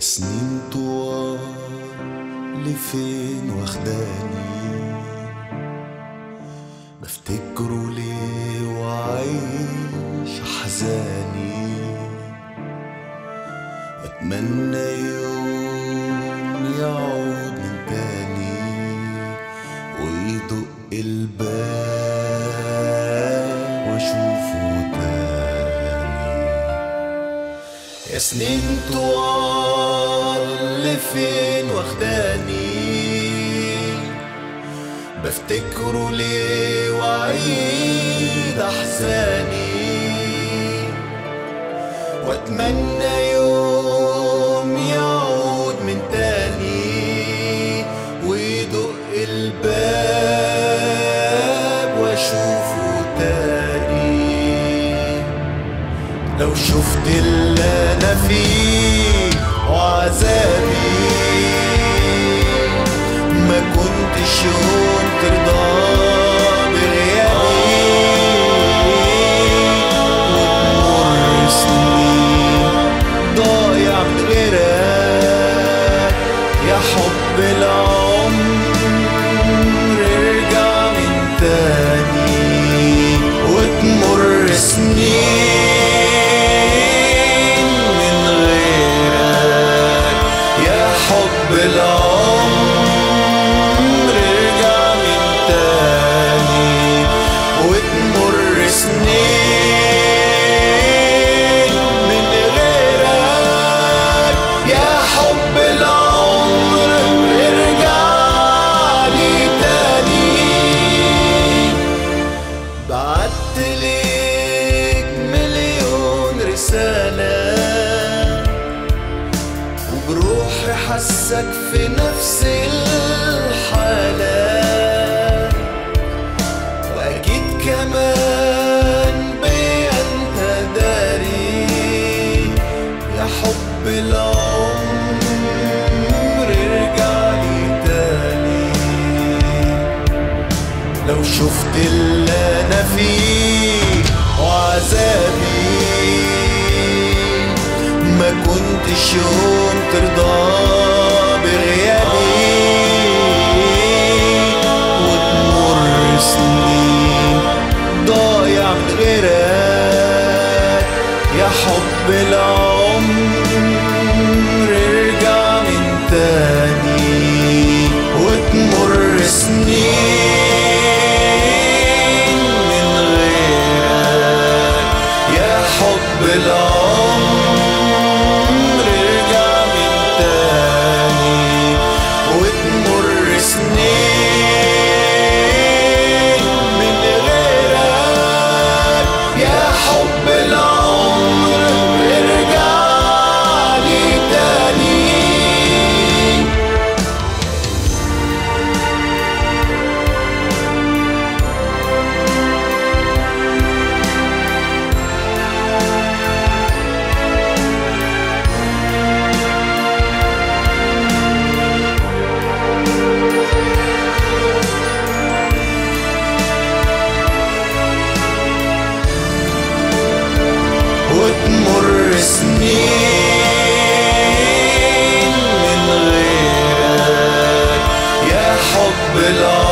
سنين طوال لفين واخداني بفتكره ليه وعيش احزاني اتمنى يوم يعود من تاني ويدق الباب واشوفه تاني يا سنين طوال لفين واخداني بفتكره ليه وعيد احزاني واتمنى يوم يعود من تاني ويدق الباب واشوفه تاني لو شفت اللي انا فيه وعذابي ما كنتش يوم ترضى بغيابي وتمر سنين ضايع من غيرك يا حب العمر ارجع من تاني وتمر سنين من غيرك يا حب العمر ارجع من تاني وتمر سنين من غيرك يا حب العمر ارجع لي تاني بعت ليك مليون رسالة وبروحي حسك في نفس الحالة وأكيد كمان بي أنت داري يا حب العمر ارجع لي تاني لو شفت اللي انا فيه وعذابي ما كنتش يوم ترضى بغيابي وتمر سنين ضايع من غيرك يا حب العمر ارجع من تاني وتمر سنين من غيرك يا حب العمر ارجع من تاني وتمر سنين من غيرك يا حب العمر ارجع لي تاني وتمر سنين من غيرك يا حب العمر